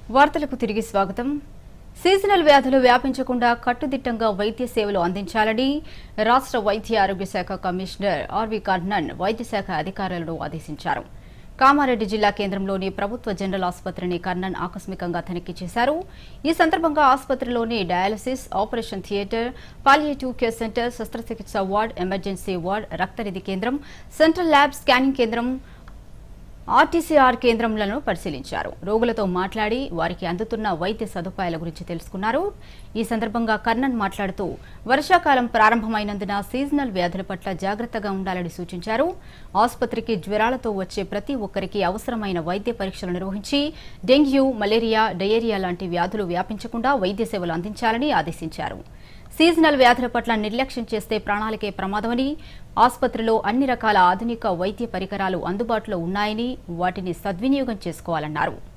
వార్తలకు తిరిగి స్వాగతం సీజనల్ వ్యాధులు వ్యాపించకుండా కట్టుదిట్టంగా వైద్య సేవలు అందించాలని రాష్ట్ర వైద్య ఆరోగ్య శాఖ కమిషనర్ ఆర్వి కర్ణన్ వైద్య శాఖ అధికారులను ఆదేశించారు కామారెడ్డి జిల్లా కేంద్రంలోని ప్రభుత్వ జనరల్ ఆసుపత్రిని కర్ణన్ ఆకస్మికంగా తనిఖీ చేశారు ఈ సందర్భంగా ఆసుపత్రిలోని dialysis operation theatre palliative care centre శస్త్రచికిత్స వార్డ్ ఎమర్జెన్సీ వార్డ్ రక్తనిధి కేంద్రం సెంట్రల్ ల్యాబ్ స్కానింగ్ కేంద్రం ఆర్టీసీఆర్ కేంద్రంలను పరిశీలించారు రోగులతో మాట్లాడి వారికి అందుతున్న వైద్య సదుపాయాల గురించి తెలుసుకున్నారు ఈ సందర్భంగా కర్ణన్ మాట్లాడుతూ వర్షాకాలం ప్రారంభమైనందున సీజనల్ వ్యాధుల పట్ల జాగ్రత్తగా ఉండాలని సూచించారు ఆసుపత్రికి జ్వరాలతో వచ్చే ప్రతి ఒక్కరికి అవసరమైన వైద్య పరీక్షలు నిర్వహించి డెంగ్యూ మలేరియా డయేరియా లాంటి వ్యాధులు వ్యాపించకుండా వైద్య సేవలు అందించాలని ఆదేశించారు సీజనల్ వ్యాధుల పట్ల నిర్లక్ష్యం చేస్తే ప్రాణాలకే ప్రమాదమని ఆసుపత్రిలో అన్ని రకాల ఆధునిక వైద్య పరికరాలు అందుబాటులో ఉన్నాయని వాటిని సద్వినియోగం చేసుకోవాలన్నారు